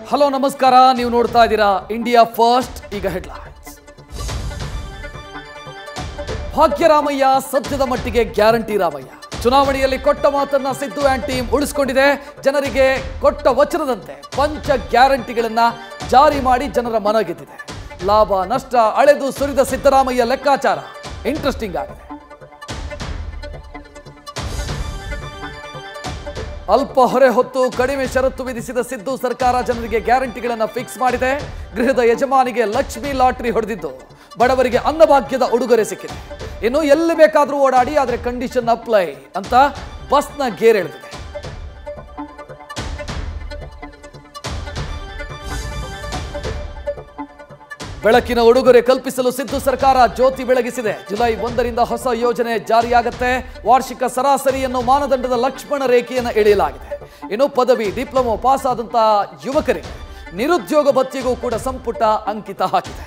hello ನಮಸ್ಕಾರ ನೀವು ನೋಡ್ತಾ ಇದ್ದೀರಾ ಇಂಡಿಯಾ ಫಸ್ಟ್ ಈಗ ಹೆಡ್ಲೈನ್ಸ್ ಭಾಗ್ಯರಾಮಯ್ಯ ಸದ್ಯದ ಮಟ್ಟಿಗೆ ಗ್ಯಾರಂಟಿ ರಾಮಯ್ಯ ಚುನಾವಣೆಯಲ್ಲಿ ಕೊಟ್ಟ ಮಾತನ್ನ ಸಿದ್ದು ಆ್ಯಂಡ್ ಟೀಮ್ ಉಳಿಸ್ಕೊಂಡಿದೆ ಜನರಿಗೆ ಕೊಟ್ಟ ವಚನದಂತೆ ಪಂಚ ಗ್ಯಾರಂಟಿಗಳನ್ನ ಜಾರಿ ಮಾಡಿ ಜನರ ಮನ ಗೆದ್ದಿದೆ ಲಾಭ ನಷ್ಟ ಅಳೆದು ಸುರಿದ ಸಿದ್ದರಾಮಯ್ಯ ಲೆಕ್ಕಾಚಾರ ಇಂಟ್ರೆಸ್ಟಿಂಗ್ ಆಗಿದೆ ಅಲ್ಪ ಹೊರೆ ಹೊತ್ತು ಕಡಿಮೆ ಷರತ್ತು ವಿಧಿಸಿದ ಸಿದ್ದು ಸರ್ಕಾರ ಜನರಿಗೆ ಗ್ಯಾರಂಟಿಗಳನ್ನು ಫಿಕ್ಸ್ ಮಾಡಿದೆ ಗೃಹದ ಯಜಮಾನಿಗೆ ಲಕ್ಷ್ಮಿ ಲಾಟರಿ ಹೊಡೆದಿದ್ದು ಬಡವರಿಗೆ ಅನ್ನಭಾಗ್ಯದ ಉಡುಗೊರೆ ಸಿಕ್ಕಿದೆ ಇನ್ನು ಎಲ್ಲಿ ಬೇಕಾದರೂ ಓಡಾಡಿ ಆದರೆ ಕಂಡೀಷನ್ ಅಪ್ಲೈ ಅಂತ ಬಸ್ನ ಗೇರೆಳೆದಿದೆ ಬೆಳಕಿನ ಉಡುಗೊರೆ ಕಲ್ಪಿಸಲು ಸಿದ್ದು ಸರ್ಕಾರ ಜ್ಯೋತಿ ಬೆಳಗಿಸಿದೆ ಜುಲೈ ಒಂದರಿಂದ ಹೊಸ ಯೋಜನೆ ಜಾರಿಯಾಗತ್ತೆ ವಾರ್ಷಿಕ ಸರಾಸರಿಯನ್ನು ಮಾನದಂಡದ ಲಕ್ಷ್ಮಣ ರೇಖೆಯನ್ನು ಎಳೆಯಲಾಗಿದೆ ಇನ್ನು ಪದವಿ ಡಿಪ್ಲೊಮೊ ಪಾಸ್ ಆದಂತಹ ಯುವಕರಿಗೆ ನಿರುದ್ಯೋಗ ಭತ್ಯೆಗೂ ಕೂಡ ಸಂಪುಟ ಅಂಕಿತ ಹಾಕಿದೆ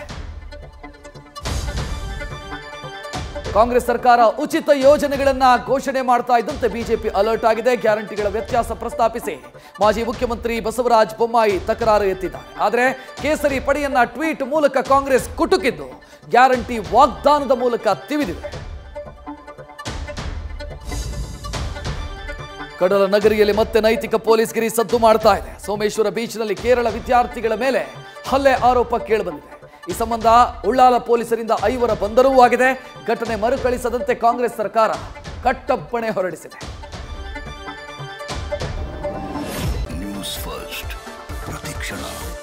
ಕಾಂಗ್ರೆಸ್ ಸರ್ಕಾರ ಉಚಿತ ಯೋಜನೆಗಳನ್ನ ಘೋಷಣೆ ಮಾಡ್ತಾ ಇದ್ದಂತೆ ಬಿಜೆಪಿ ಅಲರ್ಟ್ ಆಗಿದೆ ಗ್ಯಾರಂಟಿಗಳ ವ್ಯತ್ಯಾಸ ಪ್ರಸ್ತಾಪಿಸಿ ಮಾಜಿ ಮುಖ್ಯಮಂತ್ರಿ ಬಸವರಾಜ ಬೊಮ್ಮಾಯಿ ತಕರಾರು ಎತ್ತಿದ್ದಾರೆ ಆದರೆ ಕೇಸರಿ ಪಡೆಯನ್ನ ಟ್ವೀಟ್ ಮೂಲಕ ಕಾಂಗ್ರೆಸ್ ಕುಟುಕಿದ್ದು ಗ್ಯಾರಂಟಿ ವಾಗ್ದಾನದ ಮೂಲಕ ತಿವಿದಿದೆ ಕಡಲ ನಗರಿಯಲ್ಲಿ ಮತ್ತೆ ನೈತಿಕ ಪೊಲೀಸ್ಗಿರಿ ಸದ್ದು ಮಾಡ್ತಾ ಇದೆ ಸೋಮೇಶ್ವರ ಬೀಚ್ನಲ್ಲಿ ಕೇರಳ ವಿದ್ಯಾರ್ಥಿಗಳ ಮೇಲೆ ಹಲ್ಲೆ ಆರೋಪ ಕೇಳಿಬಂದಿದೆ ಈ ಸಂಬಂಧ ಉಳ್ಳಾಲ ಪೊಲೀಸರಿಂದ ಐವರ ಬಂಧನವೂ ಆಗಿದೆ ಘಟನೆ ಮರುಕಳಿಸದಂತೆ ಕಾಂಗ್ರೆಸ್ ಸರ್ಕಾರ ಕಟ್ಟಪ್ಪಣೆ ಹೊರಡಿಸಿದೆ ನ್ಯೂಸ್ ಫಸ್ಟ್ ಪ್ರತಿಕ್ಷಣ